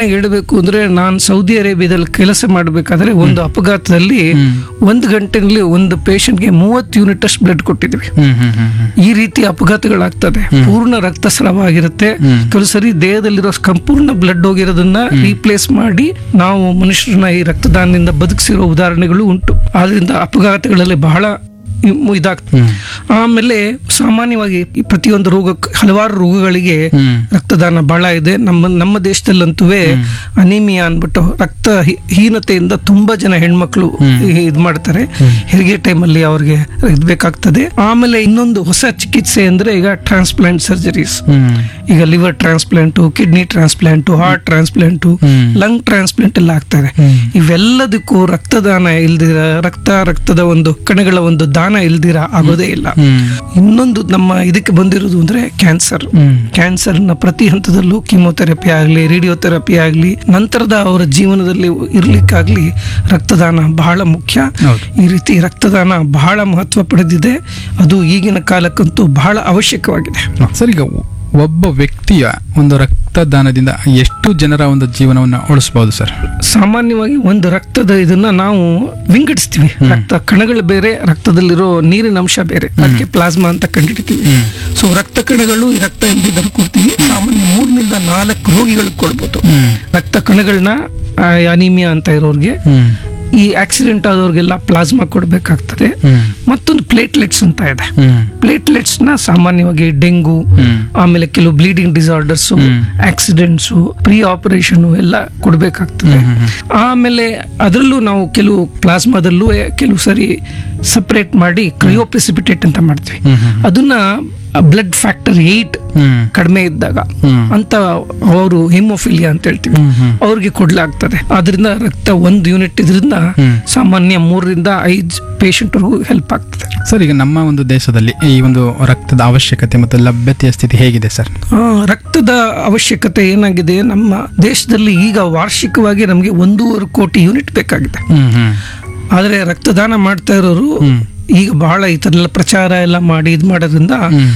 ಆಗಿ ಹೇಳಬೇಕು ಅಂದ್ರೆ ನಾನು ಸೌದಿ ಅರೇಬಿಯಾದಲ್ಲಿ ಕೆಲಸ ಮಾಡಬೇಕಾದ್ರೆ ಒಂದು ಅಪಘಾತದಲ್ಲಿ ಒಂದು ಗಂಟೆನಲ್ಲಿ ಒಂದು ಪೇಷಂಟ್ಗೆ ಮೂವತ್ತು ಯೂನಿಟ್ ಅಷ್ಟು ಬ್ಲಡ್ ಕೊಟ್ಟಿದ್ವಿ ಹ್ಮ್ ಹ್ಮ್ ಹ್ಮ್ ಹ್ಮ್ ಈ ರೀತಿ ಅಪಘಾತಗಳಾಗ್ತದೆ ಪೂರ್ಣ ರಕ್ತಸ್ರಾವ ಆಗಿರುತ್ತೆ ಕೆಲವು ಸರಿ ದೇಹದಲ್ಲಿರೋ ಸಂಪೂರ್ಣ ಬ್ಲಡ್ ಹೋಗಿರೋದನ್ನ ರೀಪ್ಲೇಸ್ ಮಾಡಿ ನಾವು ಮನುಷ್ಯರನ್ನ ಈ ರಕ್ತದಾನದಿಂದ ಬದುಕಿಸಿರೋ ಉದಾಹರಣೆಗಳು ಉಂಟು ಆದ್ರಿಂದ ಅಪಘಾತಗಳಲ್ಲಿ ಬಹಳ ಇಮ್- ಇದಾಗ್ತದೆ ಆಮೇಲೆ ಸಾಮಾನ್ಯವಾಗಿ ಈ ಪ್ರತಿಯೊಂದು ರೋಗ ಹಲವಾರು ರೋಗಗಳಿಗೆ ಹ್ಮ್ ರಕ್ತದಾನ ಬಹಳ ಇದೆ ನಮ್ಮ ನಮ್ಮ ದೇಶದಲ್ಲಂತೂ ಅನಿಮಿಯಾ ಅನ್ಬಿಟ್ಟು ರಕ್ತ ಹಿ- ಹೀನತೆಯಿಂದ ತುಂಬಾ ಜನ ಹೆಣ್ಮಕ್ಳು ಇದು ಮಾಡ್ತಾರೆ ಹೆರಿಗೆ ಟೈಮಲ್ಲಿ ಅವ್ರಿಗೆ ಇದ್ ಬೇಕಾಗ್ತದೆ ಆಮೇಲೆ ಇನ್ನೊಂದು ಹೊಸ ಚಿಕಿತ್ಸೆ ಅಂದ್ರೆ ಈಗ ಟ್ರಾನ್ಸ್ಪ್ಲಾಂಟ್ ಸರ್ಜರೀಸ್ ಹ್ಮ್ ಈಗ liver transplant kidney transplant heart transplant hmm. Lung transplant ಎಲ್ಲ ಆಗ್ತಾರೆ ಇವೆಲ್ಲದಕ್ಕೂ ರಕ್ತದಾನ ಇಲ್ದಿರ ರಕ್ತ ರಕ್ತದ ಒಂದು ಕಣಗಳ ಒಂದು ದಾನ ಇಲ್ದಿರ ಆಗೋದೇ ಇಲ್ಲ ಹ್ಮ್ ಇನ್ನೊಂದು ನಮ್ಮ ಇದಕ್ಕೆ ಬಂದಿರೋದು ಅಂದ್ರೆ ಕ್ಯಾನ್ಸರ್ ಹ್ಮ್ ಕ್ಯಾನ್ಸರ್ ನ ಪ್ರತಿ ಹಂತದಲ್ಲೂ ಕಿಮೋಥೆರಪಿ ಆಗಲಿ ರೇಡಿಯೋಥೆರಪಿ ಆಗಲಿ ನಂತರದ ಅವರ ಜೀವನದಲ್ಲಿ ಇರ್ಲಿಕ್ಕಾಗ್ಲಿ ರಕ್ತದಾನ ಬಹಳ ಮುಖ್ಯ ಹೌದು. ಈ ರೀತಿ ರಕ್ತದಾನ ಬಹಳ ಮಹತ್ವ ಪಡೆದಿದೆ ಅದು ಈಗಿನ ಕಾಲಕ್ಕಂತೂ ಬಹಳ ಅವಶ್ಯಕವಾಗಿದೆ ಸರ್ ಈಗ ಒಬ್ಬ ವ್ಯಕ್ತಿಯ ಒಂದು ರಕ್ತದಾನದಿಂದ ಎಷ್ಟು ಜನರ ಒಂದು ಜೀವನವನ್ನು ಉಳಿಸಬಹುದು ಸರ್ ಸಾಮಾನ್ಯವಾಗಿ ಒಂದು ರಕ್ತದ ಇದನ್ನ ನಾವು ವಿಂಗಡಿಸ್ತೀವಿ ರಕ್ತ ಕಣಗಳು ಬೇರೆ ರಕ್ತದಲ್ಲಿರೋ ನೀರಿನ ಅಂಶ ಬೇರೆ ಅದಕ್ಕೆ ಪ್ಲಾಸ್ಮಾ ಅಂತ ಕಂಡುಹಿಡಿತೀವಿ ಸೊ ರಕ್ತ ಕಣಗಳು ಈ ರಕ್ತ ಎಂಬುದನ್ನು ಕೊಡ್ತೀವಿ ಸಾಮಾನ್ಯ ಮೂರರಿಂದ ನಾಲ್ಕು ರೋಗಿಗಳಿಗೆ ಕೊಡ್ಬೋದು ರಕ್ತ ಕಣಗಳನ್ನ ಅನಿಮಿಯಾ ಅಂತ ಇರೋರಿಗೆ ಹ್ಮ್ ಈ ಆಕ್ಸಿಡೆಂಟ್ ಆದವ್ರಿಗೆಲ್ಲ ಪ್ಲಾಸ್ಮಾ ಕೊಡಬೇಕಾಗ್ತದೆ ಹ್ಮ್ ಮತ್ತೊಂದು ಪ್ಲೇಟ್ಲೆಟ್ಸ್ ಅಂತ ಇದೆ ಹ್ಮ್ ಪ್ಲೇಟ್ಲೆಟ್ಸ್ ನ ಸಾಮಾನ್ಯವಾಗಿ ಡೆಂಗು ಹ್ಮ್ ಆಮೇಲೆ ಕೆಲವು bleeding disorders accidents pre operation ಎಲ್ಲ ಕೊಡಬೇಕಾಗ್ತದೆ ಆಮೇಲೆ ಅದರಲ್ಲೂ ನಾವು ಕೆಲವು ಪ್ಲಾಸ್ಮಾದಲ್ಲೂ ಕೆಲವು ಸರಿ ಸಪರೇಟ್ ಮಾಡಿ ಕ್ರಯೋಪ್ರೆಸಿಪಿಟೇಟ್ ಅಂತ ಮಾಡ್ತೀವಿ ಅದನ್ನ ಬ್ಲಡ್ ಫ್ಯಾಕ್ಟರ್ ಏಟ್ ಹ್ಮ್ ಕಡಿಮೆ ಇದ್ದಾಗ ಹ್ಮ್. ಅಂತ ಅವರು ಹಿಮೋಫಿಲಿಯಾ ಅಂತ ಹೇಳ್ತೀವಿ ಅವ್ರಿಗೆ ಕೊಡ್ಲಾಗ್ತದೆ ಅದರಿಂದ ರಕ್ತ ಒಂದು ಯೂನಿಟ್ ಇದರಿಂದ ಸಾಮಾನ್ಯ ಮೂರರಿಂದ ಐದು ಪೇಷಂಟ್ವರೆಗೂ ಹೆಲ್ಪ್ ಆಗ್ತದೆ ಸರ್ ಈಗ ನಮ್ಮ ಒಂದು ದೇಶದಲ್ಲಿ ಈ ಒಂದು ರಕ್ತದ ಅವಶ್ಯಕತೆ ಮತ್ತು ಲಭ್ಯತೆಯ ಸ್ಥಿತಿ ಹೇಗಿದೆ ಸರ್ ಆ, ರಕ್ತದ ಅವಶ್ಯಕತೆ ಏನಾಗಿದೆ ನಮ್ಮ ದೇಶದಲ್ಲಿ ಈಗ ವಾರ್ಷಿಕವಾಗಿ ನಮಗೆ ಒಂದೂವರೆ ಕೋಟಿ ಯೂನಿಟ್ ಬೇಕಾಗಿದೆ ಹ್ಮ್ ಹ್ಮ್ ಆದರೆ ರಕ್ತದಾನ ಮಾಡ್ತಾ ಇರೋರು ಈಗ ಬಹಳ ಈ ಥರ ಎಲ್ಲ ಪ್ರಚಾರ ಎಲ್ಲ ಮಾಡಿ ಇದು ಮಾಡೋದ್ರಿಂದ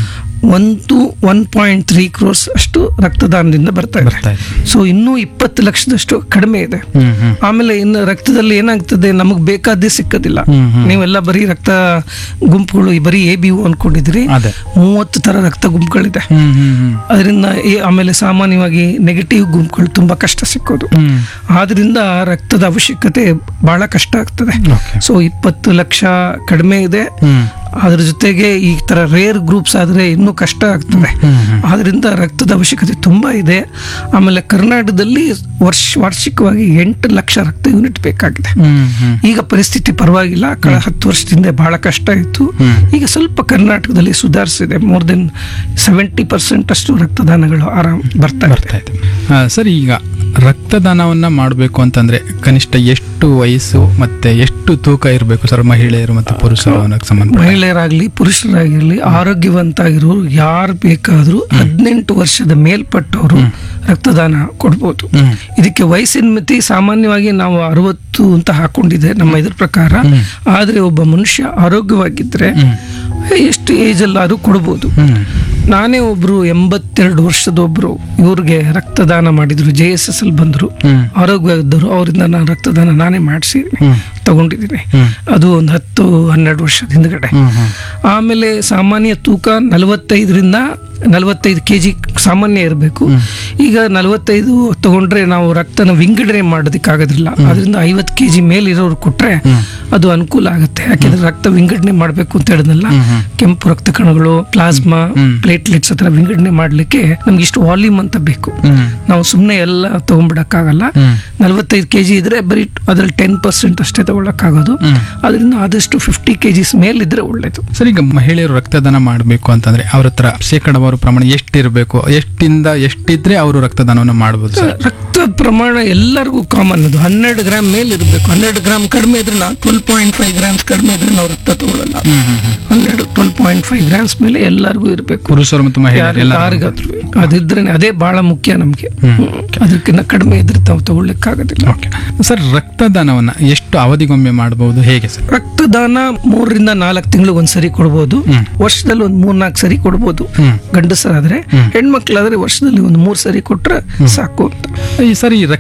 ಒಂದು ಒನ್ ಪಾಯಿಂಟ್ ತ್ರೀ ಕ್ರೋರ್ಸ್ ಅಷ್ಟು ರಕ್ತದಾನದಿಂದ ಬರ್ತಾ ಇದೆ ಬರ್ತಾ ಇದೆ. ಸೊ ಇನ್ನೂ ಇಪ್ಪತ್ತು ಲಕ್ಷದಷ್ಟು ಕಡಿಮೆ ಇದೆ ಹ್ಮ್ ಹ್ಮ್ ಆಮೇಲೆ ಇನ್ನು ರಕ್ತದಲ್ಲಿ ಏನಾಗ್ತದೆ ನಮಗೆ ಬೇಕಾದ್ದೇ ಸಿಕ್ಕದಿಲ್ಲ ಹ್ಮ್, ಹ್ಮ್. ನೀವೆಲ್ಲ ಬರೀ ರಕ್ತ ಗುಂಪುಗಳು ಈ ಬರೀ ಎ ಬಿ ಅನ್ಕೊಂಡಿದ್ರಿ ಅದೇ ಮೂವತ್ತು ತರ ರಕ್ತ ಗುಂಪುಗಳಿದೆ ಹ್ಮ್ ಹ್ಮ್ ಹ್ಮ್ ಅದರಿಂದ ಈ- ಆಮೇಲೆ ಸಾಮಾನ್ಯವಾಗಿ ನೆಗೆಟಿವ್ ಗುಂಪುಗಳು ತುಂಬಾ ಕಷ್ಟ ಸಿಕ್ಕೋದು ಹ್ಮ್ ಆದ್ರಿಂದ ರಕ್ತದ ಅವಶ್ಯಕತೆ ಬಹಳ ಕಷ್ಟ ಆಗ್ತದೆ ಓಕೆ ಸೊ ಇಪ್ಪತ್ತು ಲಕ್ಷ ಕಡಿಮೆ ಇದೆ ಹ್ಮ್ ಅದ್ರ ಜೊತೆಗೆ ಈ ತರ ರೇರ್ ಗ್ರೂಪ್ಸ್ ಆದ್ರೆ ಇನ್ನೂ ಕಷ್ಟ ಆಗ್ತದೆ ಆದ್ರಿಂದ ರಕ್ತದ ಅವಶ್ಯಕತೆ ತುಂಬಾ ಇದೆ ಆಮೇಲೆ ಕರ್ನಾಟಕದಲ್ಲಿ ವರ್ಷ ವಾರ್ಷಿಕವಾಗಿ ಎಂಟು ಲಕ್ಷ ರಕ್ತ ಯೂನಿಟ್ ಬೇಕಾಗಿದೆ ಹ್ಮ್ ಹ್ಮ್ ಈಗ ಪರಿಸ್ಥಿತಿ ಪರವಾಗಿಲ್ಲ ಕಳೆದ ಹತ್ತು ವರ್ಷದಿಂದ ಬಹಳ ಕಷ್ಟ ಇತ್ತು ಈಗ ಸ್ವಲ್ಪ ಕರ್ನಾಟಕದಲ್ಲಿ ಸುಧಾರಿಸಿದೆ ಮೋರ್ ದೆನ್ ಸೆವೆಂಟಿ ಪರ್ಸೆಂಟ್ ಅಷ್ಟು ರಕ್ತದಾನಗಳು ಆರಾಮ್ ಬರ್ತಾ ಇದೆ ಬರ್ತಾ ಇದೆ ಆ, ಸರ್ ಈಗ ರಕ್ತದಾನವನ್ನ ಮಾಡಬೇಕು ಅಂತಂದ್ರೆ ಕನಿಷ್ಠ ಎಷ್ಟು ವಯಸ್ಸು ಮತ್ತೆ ಎಷ್ಟು ತೂಕ ಇರಬೇಕು ಸರ್ ಮಹಿಳೆಯರು ಮತ್ತು ಪುರುಷರು ಅನ್ನೋಕೆ ಸಂಬಂಧ ಮಹಿಳೆಯರಾಗ್ಲಿ ಪುರುಷರಾಗಿರ್ಲಿ ಆರೋಗ್ಯವಂತಾಗಿರೋರು ಯಾರು ಬೇಕಾದ್ರೂ ಹದಿನೆಂಟು ವರ್ಷದ ಮೇಲ್ಪಟ್ಟವರು ರಕ್ತದಾನ ಕೊಡ್ಬೋದು ಹ್ಮ್. ಇದಕ್ಕೆ ವಯಸ್ಸಿನ ಮಿತಿ ಸಾಮಾನ್ಯವಾಗಿ ನಾವು ಅರವತ್ತು ಅಂತ ಹಾಕೊಂಡಿದೆ ನಮ್ಮ ಇದ್ರ ಪ್ರಕಾರ ಆದ್ರೆ ಒಬ್ಬ ಮನುಷ್ಯ ಆರೋಗ್ಯವಾಗಿದ್ರೆ ಎಷ್ಟು ಏಜ್ ಅಲ್ಲಾದ್ರೂ ಕೊಡ್ಬೋದು ಹ್ಮ್ ನಾನೇ ಒಬ್ರು ಎಂಬತ್ತೆರಡು ವರ್ಷದ ಒಬ್ರು ಇವ್ರಿಗೆ ರಕ್ತದಾನ ಮಾಡಿದ್ರು ಜೆ ಎಸ್ ಎಸ್ ಅಲ್ಲಿ ಬಂದ್ರು ಹ್ಮ್ ಆರೋಗ್ಯವಾಗಿದ್ದರು ಅವರಿಂದ ನಾನು ರಕ್ತದಾನ ನಾನೇ ಮಾಡಿಸಿ ತಗೊಂಡಿದ್ದೀನಿ ಅದು ಒಂದು ಹತ್ತು ಹನ್ನೆರಡು ವರ್ಷದ ಹಿಂದ್ಗಡೆ ಹ್ಮ್ ಹ್ಮ್ ಆಮೇಲೆ ಸಾಮಾನ್ಯ ತೂಕ ನಲವತ್ತೈದರಿಂದ ನಲವತ್ತೈದು ಕೆ ಜಿ ಸಾಮಾನ್ಯ ಇರಬೇಕು ಈಗ ನಲವತ್ತೈದು ತಗೊಂಡ್ರೆ ನಾವು ರಕ್ತನ ವಿಂಗಡಣೆ ಮಾಡೋದಕ್ಕಾಗೋದಿಲ್ಲ ಅದರಿಂದ ಐವತ್ತು ಕೆ ಜಿ ಮೇಲಿರೋರು ಕೊಟ್ರೆ ಅದು ಅನುಕೂಲ ಆಗುತ್ತೆ ಯಾಕೆಂದ್ರೆ ರಕ್ತ ವಿಂಗಡಣೆ ಮಾಡಬೇಕು ಅಂತ ಹೇಳಿದ್ನಲ್ಲ ಕೆಂಪು ರಕ್ತ ಕಣಗಳು ಪ್ಲಾಸ್ಮಾ ಪ್ಲೇಟ್ಲೆಟ್ಸ್ ಹತ್ರ ವಿಂಗಡಣೆ ಮಾಡ್ಲಿಕ್ಕೆ ನಮ್ಗೆ ಇಷ್ಟು ವಾಲ್ಯೂಮ್ ಅಂತ ಬೇಕು ಹ್ಮ್ ನಾವು ಸುಮ್ಮನೆ ಎಲ್ಲ ತಗೊಂಡ್ಬಿಡಕ್ಕಾಗಲ್ಲ ನಲವತ್ತೈದು ಕೆ ಜಿ ಇದ್ರೆ ಬರೀ ಅದ್ರಲ್ಲಿ ಟೆನ್ ಪರ್ಸೆಂಟ್ ಅಷ್ಟೇ ತಗೊಳಕ್ಕಾಗೋದು ಅದರಿಂದ ಆದಷ್ಟು ಫಿಫ್ಟಿ ಕೆ ಜಿಸ್ ಮೇಲಿದ್ರೆ ಒಳ್ಳೇದು ಸರ್ ಈಗ ಮಹಿಳೆಯರು ರಕ್ತದಾನ ಮಾಡಬೇಕು ಅಂತಂದ್ರೆ ಅವ್ರ ಹತ್ರ ಶೇಕಡವಾರು ಪ್ರಮಾಣ ಎಷ್ಟಿರಬೇಕು ಎಷ್ಟಿಂದ ಎಷ್ಟಿದ್ರೆ ಅವರು ರಕ್ತದಾನವನ್ನು ಮಾಡಬಹುದು ಸರ್ ರಕ್ತ ಪ್ರಮಾಣ ಎಲ್ಲರಿಗೂ ಕಾಮನ್ ಅದು ಹನ್ನೆರಡು ಗ್ರಾಮ್ ಮೇಲೆ ಇರಬೇಕು ಹನ್ನೆರಡು ಗ್ರಾಮ್ ಕಡಿಮೆ ಇದ್ರೆ ನಾವು ಟ್ವೆಲ್ ಪಾಯಿಂಟ್ ಫೈವ್ ಗ್ರಾಮ್ಸ್ ಕಡಿಮೆ ಇದ್ರೆ ನಾವು ರಕ್ತ ತಗೊಳ್ಳಲ್ಲ ಹನ್ನೆರಡು ಟ್ವೆಲ್ ಪಾಯಿಂಟ್ ಫೈವ್ ಗ್ರಾಮ್ಸ್ ಮೇಲೆ ಎಲ್ಲರಿಗೂ ಇರಬೇಕು ಪುರುಷರು ಮತ್ತು ಮಹಿಳೆಯರು ಎಲ್ಲ ಯಾರಿಗಾದ್ರೂ ಅದಿದ್ರೆ ಅದೇ ಬಹಳ ಮುಖ್ಯ ನಮ್ಗೆ ಅದಕ್ಕಿಂತ ಕಡಿಮೆ ಇದ್ರೆ ತಾವು ತಗೊಳ್ಳಿಕ್ಕಾಗೋದಿಲ್ಲ ಓಕೆ ಸರ್ ರಕ್ತದಾನವನ್ನ ಎಷ್ಟು ಅವಧಿಗೊಮ್ಮೆ ಮಾಡಬಹುದು ಹೇಗೆ ಸರ್ ರಕ್ತದಾನ ಮೂರರಿಂದ ನಾಲ್ಕು ತಿಂಗಳು ಒಂದ್ಸರಿ ಕೊಡ್ಬೋದು ವರ್ಷದಲ್ಲಿ ಒಂದ್ ಮೂರ್ ನಾಲ್ಕು ಸರಿ ಕೊಡ್ಬೋದು ಹ್ಮ್. ಗಂಡಸರಾದ್ರೆ ಹೆಣ್ಮಕ್ಳಾದ್ರೆ ವರ್ಷದಲ್ಲಿ ಒಂದ್ ಮೂರ್ ಸರಿ ಕೊಟ್ರೆ ಸಾಕು ಅಂತ ಈ ಸರ್ ಈ